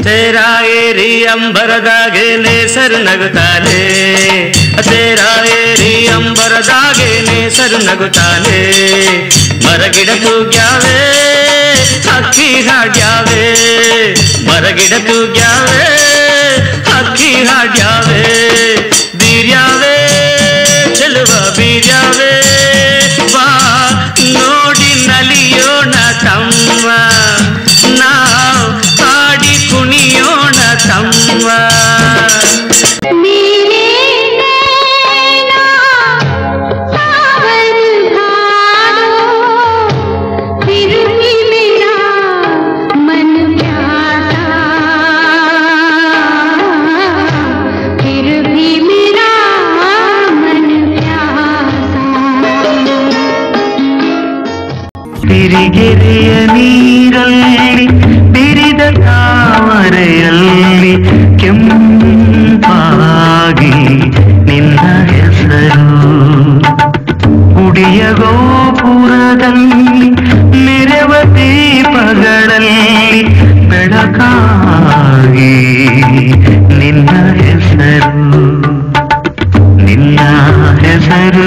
ತೇರಾ ಏರಿ ಅಂಬರದಾಗೆ ನೇಸರು ನಗುತ್ತಾನೆ ತೇರಾ ಏರಿ ಅಂಬರದಾಗೆ ನೇಸರು ನಗುತ್ತಾನೆ ಮರಗಿಡ ತೂಗ್ಯಾವೆ ಹಕ್ಕಿ ಹಾಡ್ಯಾವೆ ಮರಗಿಡ ತೂಗ್ಯಾವೆ ಹಕ್ಕಿ ಹಾಡ್ಯಾವೆ ಬೀರ್ಯಾವೆ ಚೆಲುವ ಬೀರ್ಯಾವೆ ಬಾ ನೋಡಿ ನಲಿಯೋಣ ತಮ್ಮ ನಾವು ಹಾಡಿ ಕುಣಿಯೋಣ ತಮ್ಮ मेरे नैना सावन भादो फिर भी मेरा मन प्यासा फिर भी मेरा मन प्यासा ಸಿರಿಗೆರೆಯ ನೀರಲ್ಲಿ ಬಿರಿದ ತಾವರೆಯಲ್ಲಿ ಕೆಂಪಾಗಿ ನಿನ್ನ ಹೆಸರು ಗುಡಿಯ ಗೋಪುರದಲ್ಲಿ ಮೆರವ ದೀಪಗಳಲ್ಲಿ ಬೆಳಕಾಗಿ ನಿನ್ನ ಹೆಸರು ನಿನ್ನ ಹೆಸರು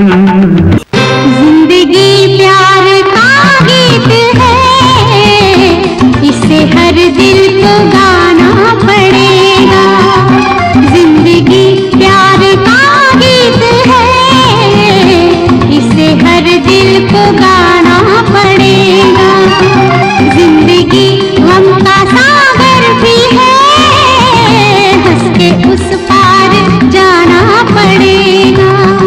जिंदगी प्यार का गीत है इसे हर दिल को गाना पड़ेगा जिंदगी प्यार का गीत है इसे हर दिल को गाना पड़ेगा जिंदगी गम का सागर भी है हंस के उस पार जाना पड़ेगा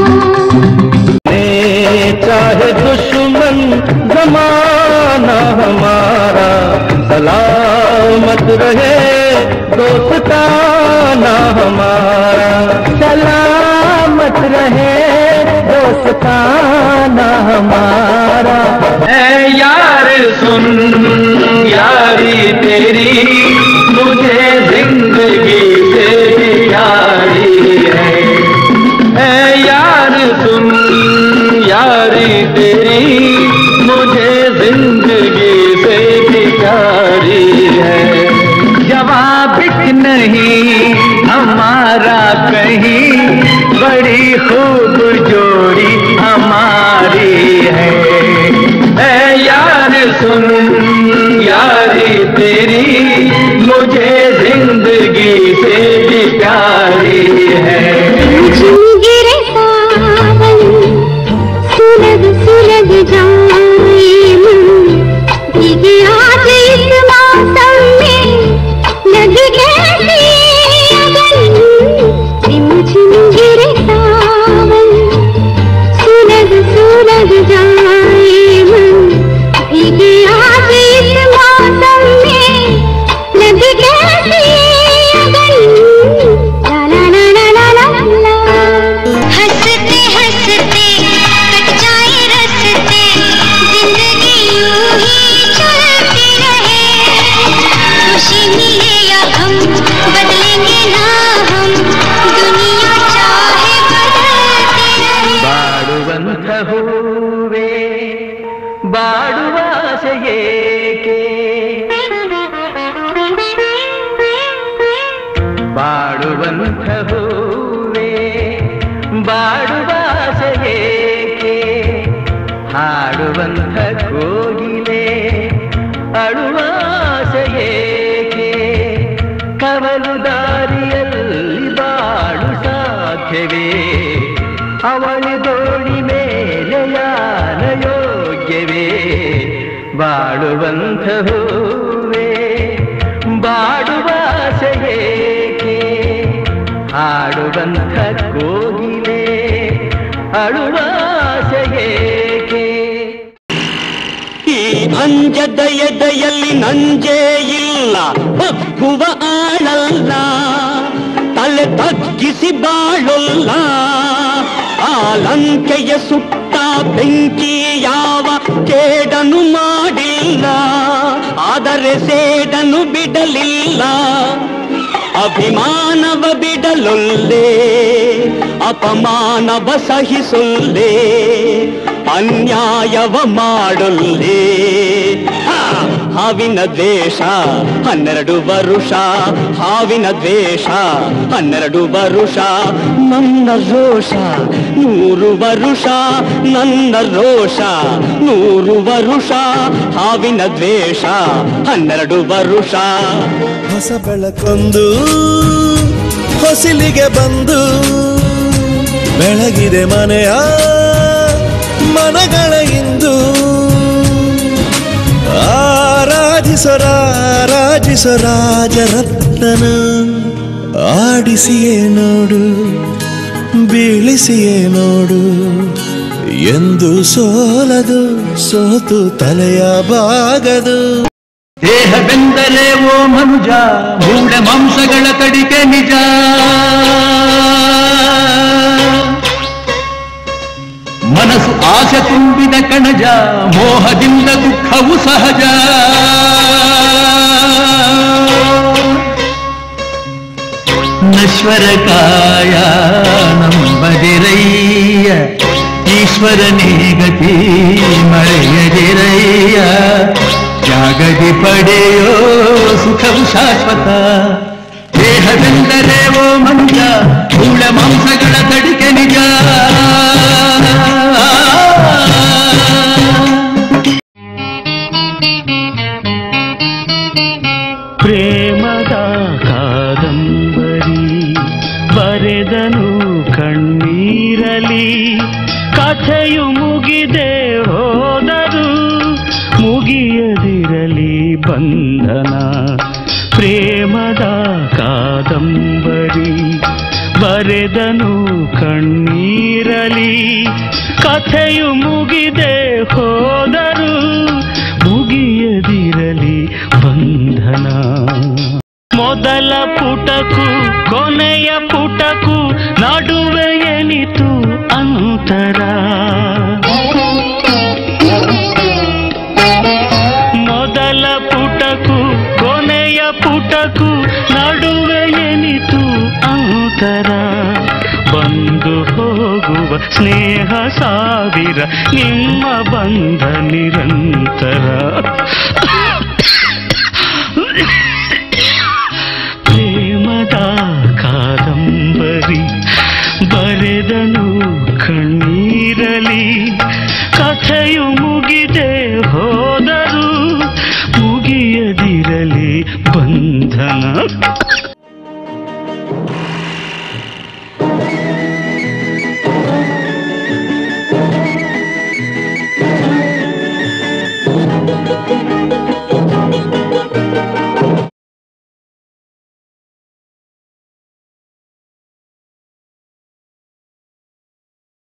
चाहे दुश्मन जमाना हमारा सलामत रहे दोस्ताना हमारा सलामत रहे दोस्ताना हमारा है यार सुन यारी तेरी मुझे जिंदगी से भी प्यारी है है यार सुन यारी तेरी मुझे जिंदगी से भी प्यारी है जवाब नहीं हमारा कहीं बड़ी खूब जोड़ी हमारी है है यार सुन यारी तेरी मुझे जिंदगी से भी प्यारी है गिरे सावन सुलग सुलग जाए मन भीगे आज इस मौसम में लग कैसी अगन रिम झिम गिरे सावन सुलग सुलग जाए मन भीगे आज इस मौसम में लग कैसी अगन ला ला ला ला ला ला ला हंसते हंसते कट जाए रस्ते जिंदगी यूं ही चलती रहे खुशी मिले या हम बदलेंगे ना हम दुनिया चाहे बदलते रहे ಬಾಡುವಂಥ ಹೂವೇ ಬಾಡುವ ಆಸೆಯೇಕೆ ಬಾಡುವಂಥ ಹೂವೇ ಬಾಡುವ ಆಸೆಯೇಕೆ ಹಾಡುವಂಥ ಕೋಗಿಲೆ ಅಳುವ ಆಸೆಯೇಕೆ ಕವಲು ದಾರಿಯಲ್ಲಿ ಬಾಳು ಸಾಧ್ಯವೇ ಅವಳು ದೋಣಿ ಮೇಲೆ ಯಾನ ಯೋಗ್ಯವೇ ಬಾಳುವಂಥ ಹೂವೇ ಬಾಡುವ ಆಸೆಯೇಕೆ ಹಾಡುವಂಥ ಕೋಗಿಲೆ ಅಳುವ ಆಸೆಯೇಕೆ ಈ ಅಂಜದ ಎದೆಯಲ್ಲಿ ನಂಜೇ ಇಲ್ಲ ಬಗ್ಗುವ ಆಳಲ್ಲ ತಲೆ ತಗ್ಗಿಸಿ ಬಾಳಲ್ಲ ಆ ಲಂಕೆಯ ಸುಟ್ಟ ಬೆಂಕಿ ಯಾವ ಕೇಡನು ಮಾಡಿಲ್ಲ ಆದರೆ ಸೇಡನು ಬಿಡಲಿಲ್ಲ ಅಭಿಮಾನವ ಬಿಡಲೊಲ್ಲೆ ಅಪಮಾನವ ಸಹಿಸೊಲ್ಲೆ ಅನ್ಯಾಯವ ಮಾಡೊಲ್ಲೆ ಹಾ, ಹಾವಿನ ದ್ವೇಷ ಹನ್ನೆರಡು ವರುಷ ಹಾವಿನ ದ್ವೇಷ ಹನ್ನೆರಡು ವರುಷ ನನ್ನ ರೋಷ ನೂರು ವರುಷ ನನ್ನ ರೋಷ ನೂರು ವರುಷ ಹಾವಿನ ದ್ವೇಷ ಹನ್ನೆರಡು ವರುಷ ಹೊಸ ಬೆಳಕೊಂದು ಹೊಸಿಲಿಗೆ ಬಂದು ಬೆಳಗಿದೆ ಮನೆಯ ಮನಗಳ ಇಂದು ಆರಾಧಿಸರಾರಾಜಿಸ ರಾಜರತ್ನನ ಆಡಿಸಿಯೇ ನೋಡು ಬೀಳಿಸಿಯೇ ನೋಡು ಎಂದು ಸೋಲದು ಸೋತು ತಲೆಯ ಬಾಗದು ದೇಹವೆಂದರೆ ಓ ಮನುಜ ಮೂಢ ಮಾಂಸಗಳ ಕಡಿಕೆ ನಿಜ ಮನಸ್ಸು ಆಸೆ ತುಂಬಿದ ಕಣಜ ಮೋಹದಿಂದ ದುಃಖವು ಸಹಜ ನಶ್ವರ ಕಾಯ ನಂಬದಿರಯ್ಯ ಈಶ್ವರನೇ ಗತಿ ಮರೆಯದಿರಯ್ಯ ಜಾಗದಿ ಪಡೆಯೋ ಸುಖವು ಶಾಶ್ವತ ದೇಹವೆಂದರೆ ಓ ಮಂಜ ಮೂಳ ಮಾಂಸಗಳ ತಡಿಕೆ ನಿಜ ಪ್ರೇಮದ ಕಾದಂಬರಿ ಬರೆದನು ಕಣ್ಣೀರಲಿ ಕಥೆಯು ಮುಗಿದೆ ಹೋದರು ಮುಗಿಯದಿರಲಿ ಬಂಧನ ಪ್ರೇಮದ ಕಾದಂಬರಿ ಬರೆದನು ಕಣ್ಣೀರಲಿ ಕಥೆಯು ಮುಗಿದೆ ಹೋದರು ಮುಗಿಯದಿರಲಿ ಬಂಧನ ಮೊದಲ ಪುಟಕು ಕೊನೆಯ ಪುಟಕು ನಡುವೆ ಎನಿತು ಅಂತರ ಮೊದಲ ಪುಟಕು ಕೊನೆಯ ಪುಟಕು ನಡುವೆ ಎನಿತು ಅಂತರ ಬಂದು ಹೋಗುವ ಸ್ನೇಹ ಸಾವಿರ ನಿಮ್ಮ ಬಂಧ ನಿರಂತರ